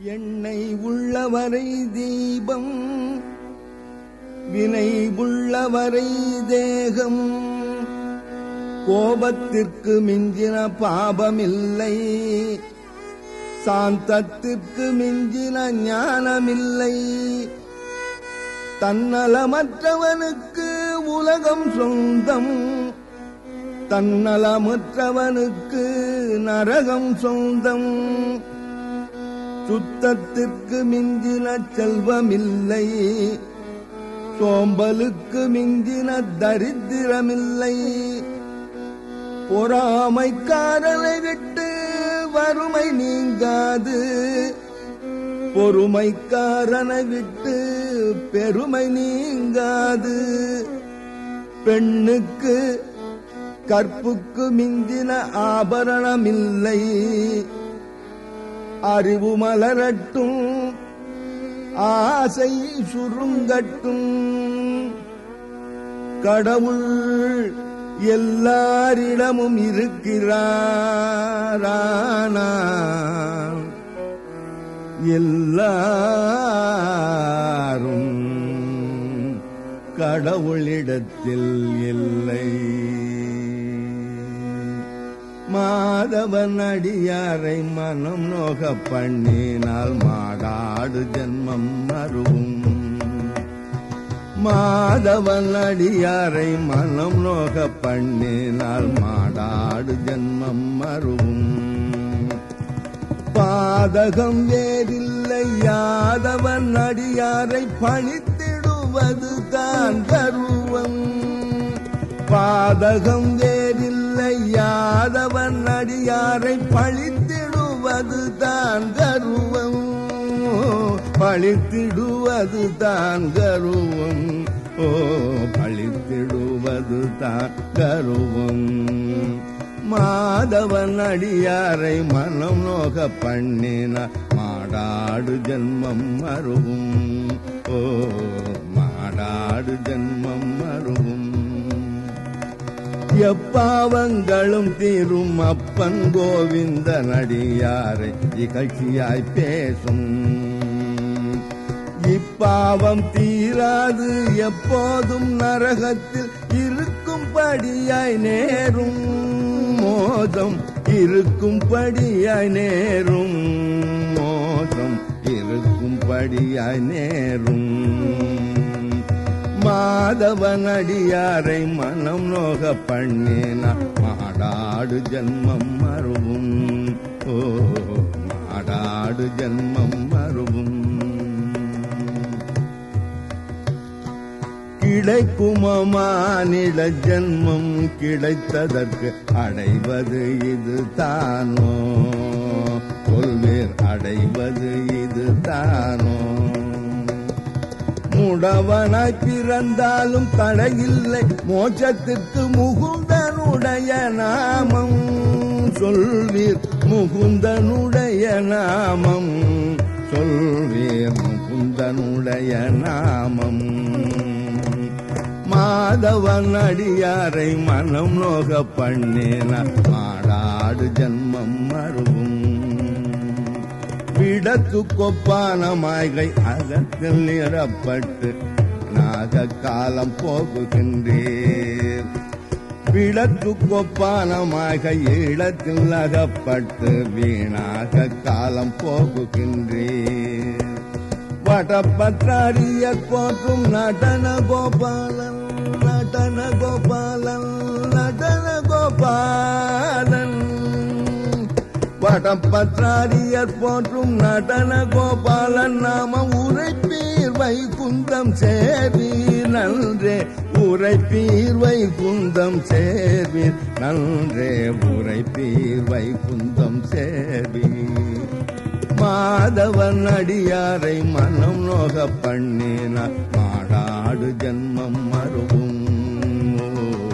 எண்ணெய் உள்ளவரை தீபம் வினை உள்ளவரை தேகம் கோபத்திற்கு மிஞ்சின பாபமில்லை சாந்தத்திற்கு மிஞ்சின ஞானமில்லை தன்னலமற்றவனுக்கு உலகம் சொந்தம் தன்னலமற்றவனுக்கு நரகம் சொந்தம் சுத்தத்திற்கு மிஞ்சின செல்வமில்லை சோம்பலுக்கு மிஞ்சின தரித்திரமில்லை பொறாமைக்காரனை விட்டு வறுமை நீங்காது பொறுமைக்காரனை விட்டு பெருமை நீங்காது பெண்ணுக்கு கற்புக்கு மிஞ்சின ஆபரணமில்லை அறிவு மலரட்டும் ஆசை சுருங்கட்டும் கடவுள் எல்லாரிடமும் இருக்கிறாரானா எல்லாரும் கடவுளிடத்தில் இல்லை மாதவன் அடியாரை மனம் நோக பண்ணினால் மாடாடு ஜென்மம் மருவும் மாதவன் அடியாரை மனம் நோக பண்ணினால் மாடாடு ஜென்மம் மருவும் பாதகம் வேறில்லை யாதவன் அடியாரை பணித்திடுவது தான் கருவம் பாதகம் வேறில்லை யாதவன் அடியாரை பழித்திடுவது தான் கருவம் பழித்திடுவது தான் கருவம் ஓ பழித்திடுவது தான் கருவம் மாதவன் அடியாரை மனம் நோக பண்ணின மாடாடு ஜென்மம் மருவும் ஓ மாடாடு ஜென்மம் மருவும் எப்பாவங்களும் தீரும் அப்பன் கோவிந்த நடியாரை இகழ்ச்சியாய் பேசும் இப்பாவம் தீராது எப்போதும் நரகத்தில் இருக்கும்படியாய் நேரும் மோதம் இருக்கும்படியாய் நேரும் மோதம் இருக்கும்படியாய் நேரும் மாதவன் அடியாரை மனம் நோக பண்ணின மாடாடு ஜன்மம் மருவும் ஓ மாடாடு ஜன்மம் மருவும் கிடைக்குமானிட ஜன்மம் கிடைத்ததற்கு அடைவது இது தானோ கொள்வேர் அடைவது இது தானோ முடவனாய் பிறந்தாலும் தடையில்லை மோட்சத்திற்கு முகுந்தனுடைய நாமம் சொல்வீர் முகுந்தனுடைய நாமம் சொல்வீர் முகுந்தனுடைய நாமம் மாதவன் அடியாரை மனம் நோக பண்ணின மாடாடு ஜன்மம் மருவும் விடத்து கொப்பான மாய்கை அகத்தில் நிறப்பட்டு நாக காலம் போகுகின்றேன் விடத்து கொப்பான மாய்கை இடத்தில் அகப்பட்டு வீணாக காலம் போகுகின்றேன் வடப்பற்றாரிய போற்றும் நடன கோபாலன் நடன கோபாலன் நடன கோபாலன் வடப்பற்றாரியர் போற்றும் நடன கோபாலன் நாம உரைப்பீர் வைகுந்தம் சேர்வீர் நன்றே உரைப்பீர் வைகுந்தம் சேர்வீர் நன்றே உரைப்பீர் வைகுந்தம் சேர்வீர் மாதவன் அடியாரை மனம் நோக பண்ணின மாடாடு ஜன்மம் மருவும்